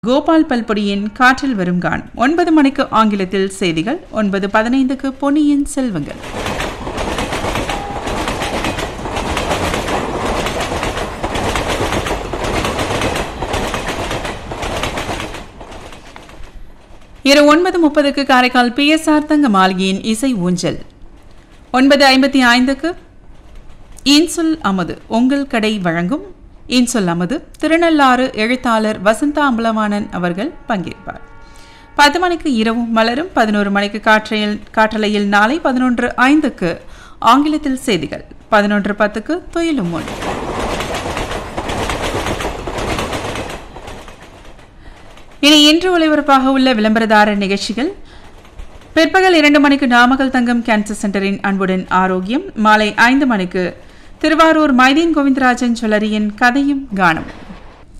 கோபால் பல்பொடியின் காற்றில் வரும் கான் ஒன்பது மணிக்கு ஆங்கிலத்தில் செய்திகள் ஒன்பது பதினைந்துக்கு பொன்னியின் செல்வங்கள் இரவு ஒன்பது முப்பதுக்கு காரைக்கால் பிஎஸ்ஆர் தங்க மாளிகையின் இசை ஊஞ்சல் ஒன்பது ஐம்பத்தி ஐந்துக்கு இன்சொல் அமுது உங்கள் கடை வழங்கும் இன்சொல் அமுது திருநள்ளாறு எழுத்தாளர் வசந்தா அம்பலவாணன் அவர்கள் பங்கேற்பார் பத்து மணிக்கு இரவும் மலரும் பதினோரு மணிக்கு காற்றையில் காற்றலையில் நாளை பதினொன்று ஐந்துக்கு ஆங்கிலத்தில் செய்திகள் பதினொன்று பத்துக்கு துயிலும் முன் இனி இன்று ஒளிபரப்பாக உள்ள விளம்பரதாரர் நிகழ்ச்சிகள் பிற்பகல் இரண்டு மணிக்கு நாமக்கல் தங்கம் கேன்சர் சென்டரின் அன்புடன் ஆரோக்கியம் மாலை ஐந்து மணிக்கு திருவாரூர் மைதீன் கோவிந்தராஜன் சொல்லரியின் கதையும் காணும்